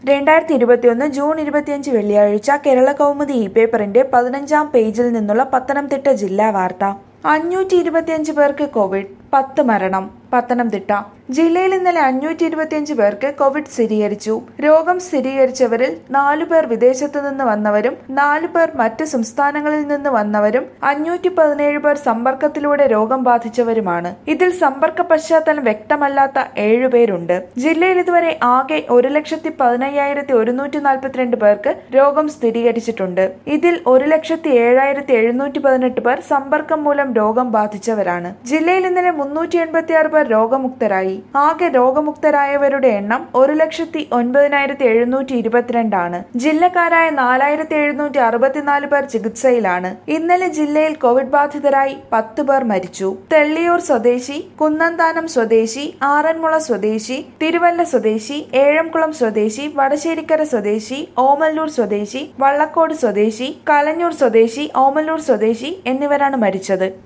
രണ്ടായിരത്തി ഇരുപത്തിയൊന്ന് ജൂൺ ഇരുപത്തിയഞ്ച് വെള്ളിയാഴ്ച കേരള കൗമുദി ഇ പേപ്പറിന്റെ പതിനഞ്ചാം പേജിൽ നിന്നുള്ള പത്തനംതിട്ട ജില്ലാ വാർത്ത അഞ്ഞൂറ്റി ഇരുപത്തിയഞ്ച് പേർക്ക് കോവിഡ് പത്ത് മരണം പത്തനംതിട്ട ജില്ലയിൽ ഇന്നലെ അഞ്ഞൂറ്റി ഇരുപത്തിയഞ്ച് പേർക്ക് കോവിഡ് സ്ഥിരീകരിച്ചു രോഗം സ്ഥിരീകരിച്ചവരിൽ നാലു പേർ വിദേശത്തു നിന്ന് വന്നവരും നാലു പേർ മറ്റ് സംസ്ഥാനങ്ങളിൽ നിന്ന് വന്നവരും അഞ്ഞൂറ്റി പതിനേഴ് പേർ സമ്പർക്കത്തിലൂടെ രോഗം ബാധിച്ചവരുമാണ് ഇതിൽ സമ്പർക്ക പശ്ചാത്തലം വ്യക്തമല്ലാത്ത ഏഴുപേരുണ്ട് ജില്ലയിൽ ഇതുവരെ ആകെ ഒരു ലക്ഷത്തി പതിനയ്യായിരത്തി ഒരുന്നൂറ്റി നാൽപ്പത്തിരണ്ട് പേർക്ക് രോഗം സ്ഥിരീകരിച്ചിട്ടുണ്ട് ഇതിൽ ഒരു ലക്ഷത്തി ഏഴായിരത്തി എഴുന്നൂറ്റി പതിനെട്ട് പേർ സമ്പർക്കം മൂലം രോഗം ബാധിച്ചവരാണ് ജില്ലയിൽ ഇന്നലെ മുന്നൂറ്റി എൺപത്തി ആറ് പേർ രോഗമുക്തരായി ആകെ രോഗമുക്തരായവരുടെ എണ്ണം ഒരു ലക്ഷത്തി ഒൻപതിനായിരത്തി എഴുന്നൂറ്റി ഇരുപത്തിരണ്ടാണ് ജില്ലക്കാരായ നാലായിരത്തി എഴുന്നൂറ്റി അറുപത്തിനാല് പേർ ചികിത്സയിലാണ് ഇന്നലെ ജില്ലയിൽ കോവിഡ് ബാധിതരായി പത്ത് പേർ മരിച്ചു തെള്ളിയൂർ സ്വദേശി കുന്നന്താനം സ്വദേശി ആറന്മുള സ്വദേശി തിരുവല്ല സ്വദേശി ഏഴംകുളം സ്വദേശി വടശ്ശേരിക്കര സ്വദേശി ഓമല്ലൂർ സ്വദേശി വള്ളക്കോട് സ്വദേശി കലഞ്ഞൂർ സ്വദേശി ഓമല്ലൂർ സ്വദേശി എന്നിവരാണ് മരിച്ചത്